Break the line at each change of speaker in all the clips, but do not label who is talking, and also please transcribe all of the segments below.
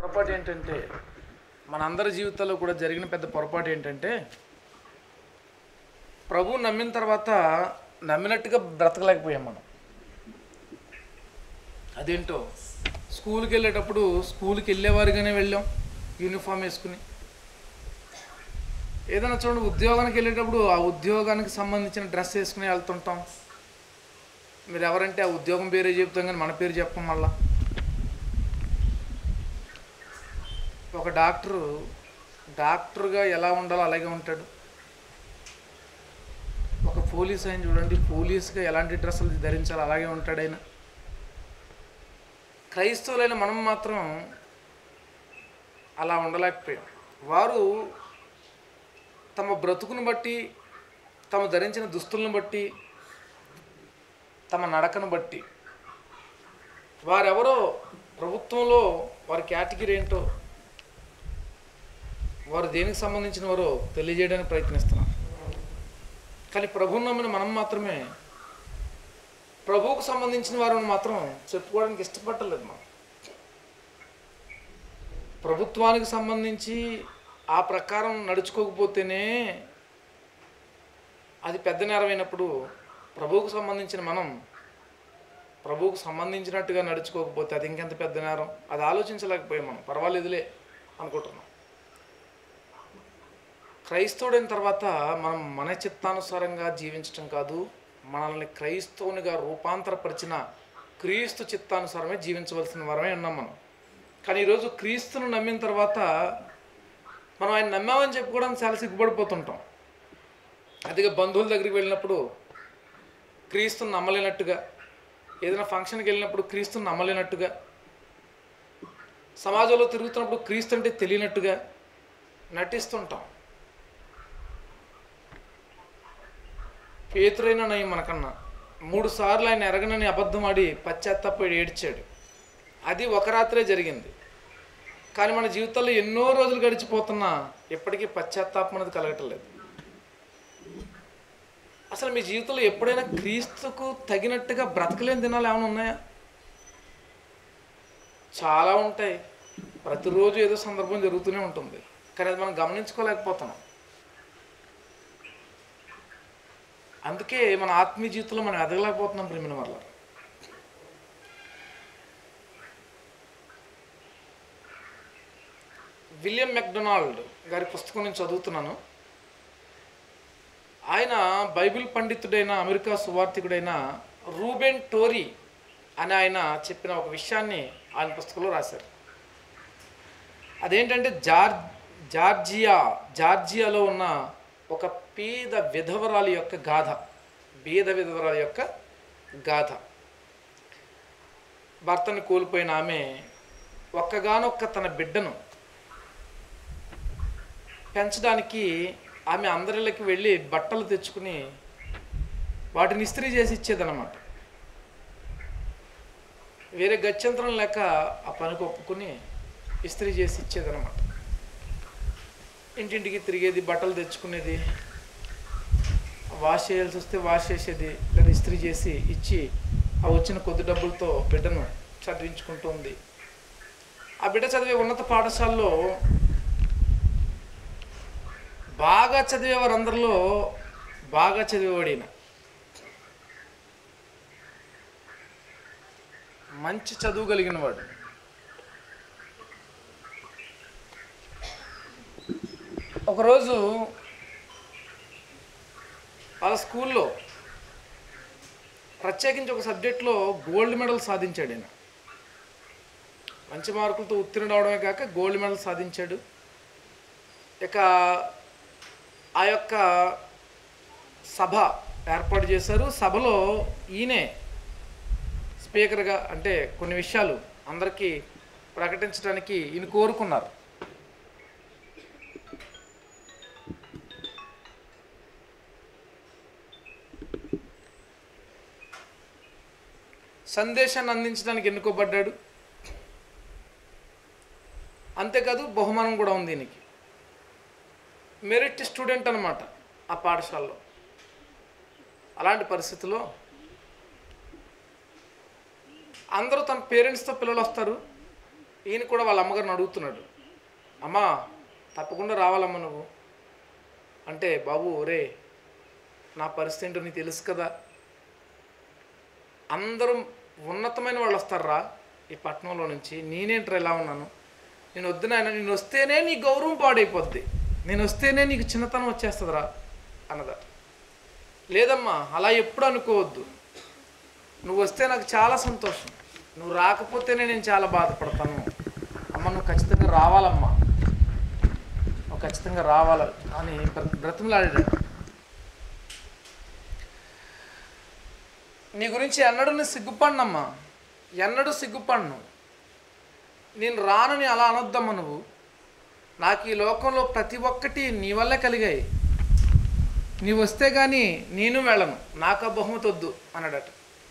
పొరపాటు ఏంటంటే మనందరి జీవితాల్లో కూడా జరిగిన పెద్ద పొరపాటు ఏంటంటే ప్రభు నమ్మిన తర్వాత నమ్మినట్టుగా బ్రతకలేకపోయాం మనం అదేంటో స్కూల్కి వెళ్ళేటప్పుడు స్కూల్కి వెళ్ళేవారుగానే వెళ్ళాం యూనిఫామ్ వేసుకుని ఏదైనా చూడండి ఉద్యోగానికి వెళ్ళేటప్పుడు ఆ ఉద్యోగానికి సంబంధించిన డ్రెస్ వేసుకుని వెళ్తుంటాం మీరు ఎవరంటే ఆ ఉద్యోగం పేరే చెప్తాం కానీ మన పేరు చెప్పం మళ్ళా ఒక డాక్టరు డాక్టర్గా ఎలా ఉండాలో అలాగే ఉంటాడు ఒక పోలీస్ ఆయన చూడండి పోలీస్గా ఎలాంటి డ్రెస్సులు ధరించాలో అలాగే ఉంటాడు ఆయన క్రైస్తవులైన మనం మాత్రం అలా ఉండలేకపోయాం వారు తమ బ్రతుకును బట్టి తమ ధరించిన దుస్తులను బట్టి తమ నడకను బట్టి వారెవరో ప్రభుత్వంలో వారి కేటగిరీ ఏంటో వారు దేనికి సంబంధించిన వారో తెలియజేయడానికి ప్రయత్నిస్తున్నారు కానీ ప్రభువుని నమ్మిన మనం మాత్రమే ప్రభువుకు సంబంధించిన వారిని మాత్రం చెప్పుకోవడానికి ఇష్టపడలేదు మనం ప్రభుత్వానికి సంబంధించి ఆ ప్రకారం నడుచుకోకపోతేనే అది పెద్ద నేరమైనప్పుడు ప్రభువుకు సంబంధించిన మనం ప్రభువుకు సంబంధించినట్టుగా నడుచుకోకపోతే అది ఇంకెంత పెద్ద నేరం అది ఆలోచించలేకపోయాం మనం పర్వాలేదులే అనుకుంటున్నాం క్రైస్తవుడైన తర్వాత మనం మన చిత్తానుసారంగా జీవించటం కాదు మనల్ని క్రైస్తవునిగా రూపాంతరపరిచిన క్రీస్తు చిత్తానుసారమే జీవించవలసిన వరమే ఉన్నాం మనం కానీ ఈరోజు క్రీస్తును నమ్మిన తర్వాత మనం ఆయన నమ్మామని చెప్పుకోవడానికి చాలా సిగ్గుపడిపోతుంటాం అదిగా బంధువుల దగ్గరికి వెళ్ళినప్పుడు క్రీస్తుని నమ్మలేనట్టుగా ఏదైనా ఫంక్షన్కి వెళ్ళినప్పుడు క్రీస్తుని నమ్మలేనట్టుగా సమాజంలో తిరుగుతున్నప్పుడు క్రీస్తు అంటే తెలియనట్టుగా నటిస్తుంటాం పేతురైన నయం మనకన్నా మూడు సార్లు ఆయన ఎరగనని అబద్ధం ఆడి పశ్చాత్తాపడి ఏడ్చాడు అది ఒక రాత్రే జరిగింది కానీ మన జీవితంలో ఎన్నో రోజులు గడిచిపోతున్నా ఎప్పటికీ పశ్చాత్తాపం అనేది కలగటం లేదు అసలు మీ జీవితంలో ఎప్పుడైనా క్రీస్తుకు తగినట్టుగా బ్రతకలేని దినాలు ఏమైనా ఉన్నాయా చాలా ఉంటాయి ప్రతిరోజు ఏదో సందర్భం జరుగుతూనే ఉంటుంది కానీ అది మనం గమనించుకోలేకపోతున్నాం అందుకే మన ఆత్మీయ జీవితంలో మనం ఎదగలేకపోతున్నాం ప్రేమిన వల్ల విలియం మెక్డొనాల్డ్ గారి పుస్తకం నేను చదువుతున్నాను ఆయన బైబిల్ పండితుడైన అమెరికా సువార్థికుడైన రూబెన్ టోరీ అని ఆయన చెప్పిన ఒక విషయాన్ని ఆయన పుస్తకంలో రాశారు అదేంటంటే జార్ జార్జియా జార్జియాలో ఉన్న ఒక పేద విధవరాలి యొక్క గాథ పేద విధవరాలి యొక్క గాథ భర్తను కోల్పోయిన ఆమె ఒక్కగానొక్క తన బిడ్డను పెంచడానికి ఆమె అందరిలోకి వెళ్ళి బట్టలు తెచ్చుకుని వాటిని ఇస్త్రీ చేసి ఇచ్చేదన్నమాట వేరే గత్యంతరం లేక ఆ పనికి ఒప్పుకుని ఇస్త్రీ చేసి ఇచ్చేదన్నమాట ఇంటింటికి తిరిగేది బట్టలు తెచ్చుకునేది వాష్ చేయాల్సి వస్తే వాష్ చేసేది లేదా ఇస్త్రీ చేసి ఇచ్చి ఆ వచ్చిన కొద్ది డబ్బులతో బిడ్డను చదివించుకుంటూ ఉంది ఆ బిడ్డ చదివే ఉన్నత పాఠశాలలో బాగా చదివేవారు అందరిలో బాగా చదివేవాడిన మంచి చదువు కలిగిన వాడు ఒకరోజు వాళ్ళ స్కూల్లో ప్రత్యేకించి ఒక సబ్జెక్ట్లో గోల్డ్ మెడల్ సాధించాడు ఆయన మంచి మార్కులతో ఉత్తీర్ణుడు అవడమే కాక గోల్డ్ మెడల్ సాధించాడు ఇక ఆ యొక్క సభ ఏర్పాటు చేశారు సభలో ఈయనే స్పీకర్గా అంటే కొన్ని విషయాలు అందరికీ ప్రకటించడానికి ఈయన కోరుకున్నారు సందేశాన్ని అందించడానికి ఎన్నుకోబడ్డాడు అంతేకాదు బహుమానం కూడా ఉంది దీనికి మెరిట్ స్టూడెంట్ అనమాట ఆ పాఠశాలలో అలాంటి పరిస్థితిలో అందరూ తన పేరెంట్స్తో పిల్లలు వస్తారు ఈయన కూడా వాళ్ళ అమ్మగారిని అడుగుతున్నాడు అమ్మా తప్పకుండా రావాలమ్మా నువ్వు అంటే బాబు ఒరే నా పరిస్థితి ఏంటో నీకు తెలుసు కదా అందరూ ఉన్నతమైన వాళ్ళు వస్తారా ఈ పట్టణంలో నుంచి నేనేంట్రా ఎలా ఉన్నాను నేను వద్దు నాయన నేను వస్తేనే నీ గౌరవం పాడైపోద్ది నేను వస్తేనే నీకు చిన్నతనం వచ్చేస్తుందిరా అన్నదట లేదమ్మా అలా ఎప్పుడు అనుకోవద్దు నువ్వు వస్తే నాకు చాలా సంతోషం నువ్వు రాకపోతేనే నేను చాలా బాధపడతాను అమ్మ నువ్వు ఖచ్చితంగా రావాలమ్మా నువ్వు ఖచ్చితంగా రావాలి అని బ్ర- బ్రతిమలాడాడు నీ గురించి ఎన్నడూ నేను సిగ్గుపడినమ్మా ఎన్నడూ సిగ్గుపడను నేను రానని అలా అనొద్దమ్మా నువ్వు నాకు ఈ లోకంలో ప్రతి ఒక్కటి నీ వల్లే కలిగాయి నీవు వస్తే కానీ నేను వెళ్ళను నాకు ఆ బహుమతి వద్దు అన్నాడట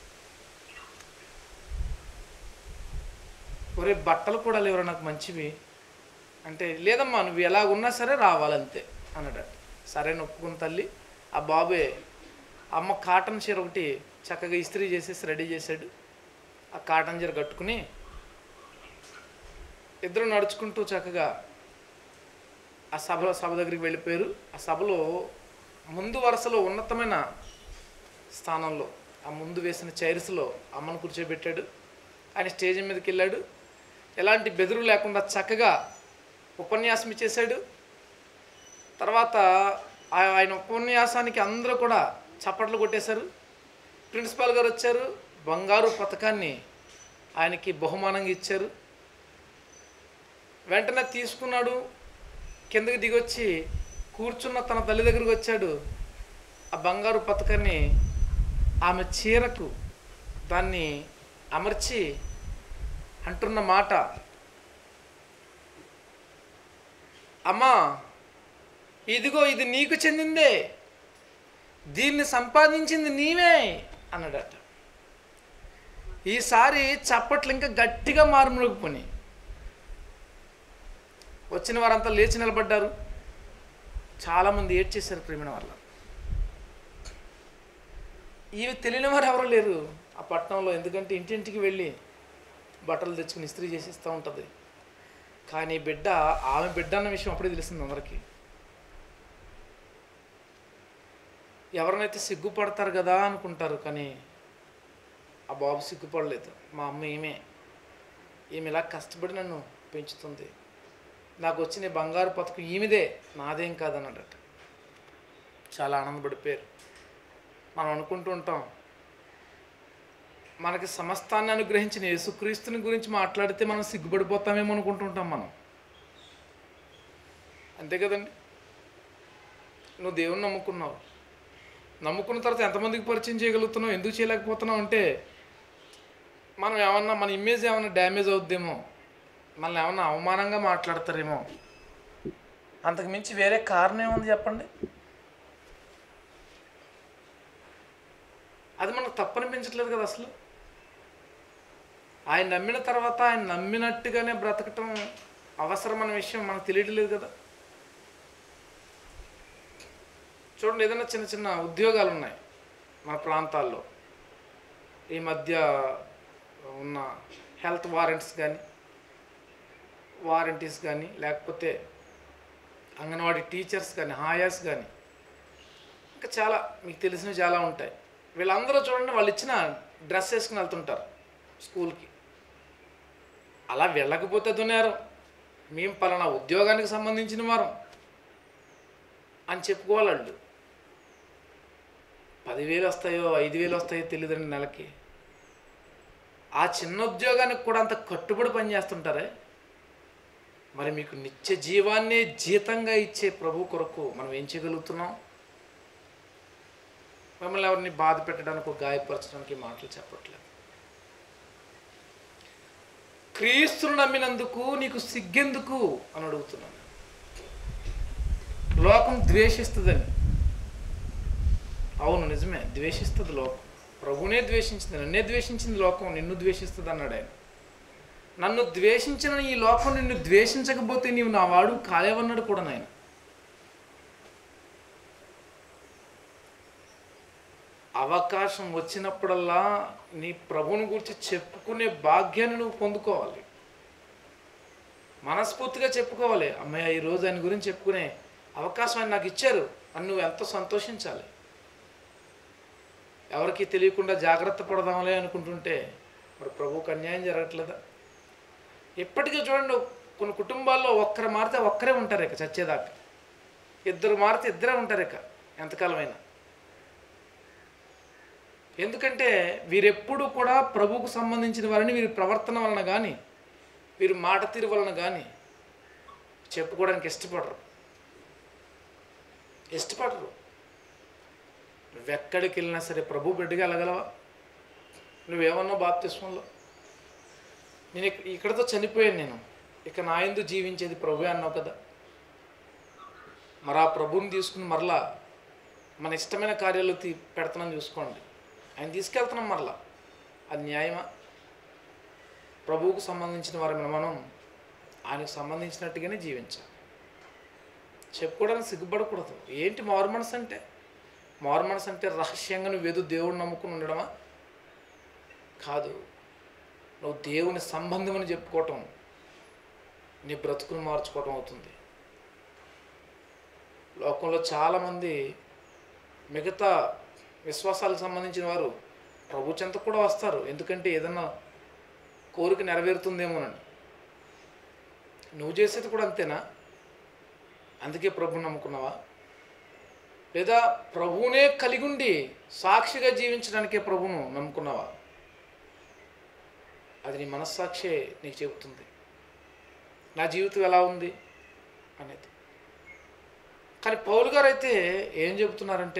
ఒరే బట్టలు కూడా లేవరా నాకు మంచివి అంటే లేదమ్మా నువ్వు ఎలా ఉన్నా సరే రావాలంతే అన్నాడట సరే నొప్పుకున్న తల్లి ఆ బాబే అమ్మ కాటన్ చీర ఒకటి చక్కగా ఇస్త్రీ చేసేసి రెడీ చేశాడు ఆ కాటన్ చీర కట్టుకుని ఇద్దరు నడుచుకుంటూ చక్కగా ఆ సభ సభ దగ్గరికి వెళ్ళిపోయారు ఆ సభలో ముందు వరుసలో ఉన్నతమైన స్థానంలో ఆ ముందు వేసిన చైర్స్లో అమ్మను కూర్చోబెట్టాడు ఆయన స్టేజ్ మీదకి వెళ్ళాడు ఎలాంటి బెదురు లేకుండా చక్కగా ఉపన్యాసం ఇచ్చేశాడు తర్వాత ఆ- ఆయన ఉపన్యాసానికి అందరూ కూడా చప్పట్లు కొట్టేశారు ప్రిన్సిపాల్ గారు వచ్చారు బంగారు పథకాన్ని ఆయనకి బహుమానంగా ఇచ్చారు వెంటనే తీసుకున్నాడు కిందకి దిగొచ్చి కూర్చున్న తన తల్లి దగ్గరికి వచ్చాడు ఆ బంగారు పథకాన్ని ఆమె చీరకు దాన్ని అమర్చి అంటున్న మాట అమ్మా ఇదిగో ఇది నీకు చెందిందే దీన్ని సంపాదించింది నీవే అన్నాడట ఈసారి చప్పట్లు ఇంకా గట్టిగా మారుమరుగుపోయి వచ్చిన వారంతా లేచి నిలబడ్డారు చాలామంది ఏడ్చేశారు ప్రేమిన వల్ల ఈమె తెలియని వారు ఎవరు లేరు ఆ పట్టణంలో ఎందుకంటే ఇంటింటికి వెళ్ళి బట్టలు తెచ్చుకుని ఇస్త్రీ చేసి ఇస్తూ ఉంటుంది కానీ బిడ్డ ఆమె బిడ్డ అన్న విషయం అప్పుడే తెలిసింది అందరికీ ఎవరినైతే సిగ్గుపడతారు కదా అనుకుంటారు కానీ ఆ బాబు సిగ్గుపడలేదు మా అమ్మ ఈమె ఈమె ఇలా కష్టపడి నన్ను పెంచుతుంది నాకు వచ్చిన ఈ బంగారు పథకం ఈమెదే నాదేం కాదన్నాడట చాలా ఆనందపడిపోయారు మనం అనుకుంటూ ఉంటాం మనకి సమస్తాన్ని అనుగ్రహించిన యేసుక్రీస్తుని గురించి మాట్లాడితే మనం సిగ్గుపడిపోతామేమో అనుకుంటుంటాం మనం అంతే కదండి నువ్వు దేవుని నమ్ముకున్నావు నమ్ముకున్న తర్వాత ఎంతమందికి పరిచయం చేయగలుగుతున్నావు ఎందుకు చేయలేకపోతున్నావు అంటే మనం ఏమన్నా మన ఇమేజ్ ఏమన్నా డ్యామేజ్ అవుద్దేమో మనల్ని ఏమన్నా అవమానంగా మాట్లాడతారేమో అంతకు మించి వేరే కారణం ఏముంది చెప్పండి అది మనకు తప్పనిపించట్లేదు కదా అసలు ఆయన నమ్మిన తర్వాత ఆయన నమ్మినట్టుగానే బ్రతకటం అవసరమైన విషయం మనకు తెలియట్లేదు కదా చూడండి ఏదైనా చిన్న చిన్న ఉద్యోగాలు ఉన్నాయి మన ప్రాంతాల్లో ఈ మధ్య ఉన్న హెల్త్ వారెంట్స్ కానీ వారంటీస్ కానీ లేకపోతే అంగన్వాడీ టీచర్స్ కానీ హాయాస్ కానీ ఇంకా చాలా మీకు తెలిసినవి చాలా ఉంటాయి వీళ్ళందరూ చూడండి వాళ్ళు ఇచ్చిన డ్రెస్ వేసుకుని వెళ్తుంటారు స్కూల్కి అలా వెళ్ళకపోతే దున్నారు మేము పలానా ఉద్యోగానికి సంబంధించిన వారం అని చెప్పుకోవాలి వాళ్ళు పదివేలు వస్తాయో ఐదు వేలు వస్తాయో తెలియదండి నెలకి ఆ చిన్న ఉద్యోగానికి కూడా అంత కట్టుబడి పనిచేస్తుంటారే మరి మీకు నిత్య జీవాన్నే జీతంగా ఇచ్చే ప్రభు కొరకు మనం ఏం చేయగలుగుతున్నాం మిమ్మల్ని ఎవరిని బాధ పెట్టడానికి గాయపరచడానికి మాటలు చెప్పట్లేదు క్రీస్తును నమ్మినందుకు నీకు సిగ్గెందుకు అని అడుగుతున్నాను లోకం ద్వేషిస్తుందని అవును నిజమే ద్వేషిస్తుంది లోకం ప్రభునే ద్వేషించింది నన్నే ద్వేషించింది లోకం నిన్ను ద్వేషిస్తుంది అన్నాడు ఆయన నన్ను ద్వేషించిన ఈ లోకం నిన్ను ద్వేషించకపోతే నీవు నా వాడు కాలేవన్నాడు కూడా నాయన అవకాశం వచ్చినప్పుడల్లా నీ ప్రభుని గురించి చెప్పుకునే భాగ్యాన్ని నువ్వు పొందుకోవాలి మనస్ఫూర్తిగా చెప్పుకోవాలి అమ్మయ్య ఈ రోజు ఆయన గురించి చెప్పుకునే అవకాశం ఆయన నాకు ఇచ్చారు అని నువ్వు ఎంతో సంతోషించాలి ఎవరికి తెలియకుండా జాగ్రత్త పడదాంలే అనుకుంటుంటే మరి ప్రభువుకు అన్యాయం జరగట్లేదా ఇప్పటికీ చూడండి కొన్ని కుటుంబాల్లో ఒక్కరు మారితే ఒక్కరే ఉంటారు ఇక చచ్చేదాకా ఇద్దరు మారితే ఇద్దరే ఉంటారు ఇక ఎంతకాలమైనా ఎందుకంటే వీరెప్పుడు కూడా ప్రభువుకు సంబంధించిన వారిని వీరి ప్రవర్తన వలన కానీ వీరి మాట తీరు వలన కానీ చెప్పుకోవడానికి ఇష్టపడరు ఇష్టపడరు నువ్వెక్కడికి వెళ్ళినా సరే ప్రభు బిడ్డగా వెళ్ళగలవా నువ్వేమన్నావు బాప్తిస్మంలో నేను ఇక్- ఇక్కడతో చనిపోయాను నేను ఇక నా ఎందు జీవించేది ప్రభు అన్నావు కదా మరి ఆ ప్రభుని తీసుకుని మరలా మన ఇష్టమైన కార్యాలు తీ పెడుతున్నాం చూసుకోండి ఆయన తీసుకెళ్తున్నాం మరలా అది న్యాయమా ప్రభువుకు సంబంధించిన వారిని మనం ఆయనకు సంబంధించినట్టుగానే జీవించాలి చెప్పుకోవడానికి సిగ్గుపడకూడదు ఏంటి మారు మనసు అంటే మారు మనసు అంటే రహస్యంగా నువ్వు ఏదో దేవుడు నమ్ముకుని ఉండడమా కాదు నువ్వు దేవుని సంబంధం అని చెప్పుకోవటం నీ బ్రతుకును మార్చుకోవటం అవుతుంది లోకంలో చాలామంది మిగతా విశ్వాసాలకు సంబంధించిన వారు ప్రభు చెంత కూడా వస్తారు ఎందుకంటే ఏదన్నా కోరిక నెరవేరుతుందేమోనని నువ్వు చేసేది కూడా అంతేనా అందుకే ప్రభుని నమ్ముకున్నావా లేదా ప్రభువునే కలిగి ఉండి సాక్షిగా జీవించడానికే ప్రభును నమ్ముకున్నావా అది నీ మనస్సాక్షే నీకు చెబుతుంది నా జీవితం ఎలా ఉంది అనేది కానీ పౌలు గారు అయితే ఏం చెబుతున్నారంటే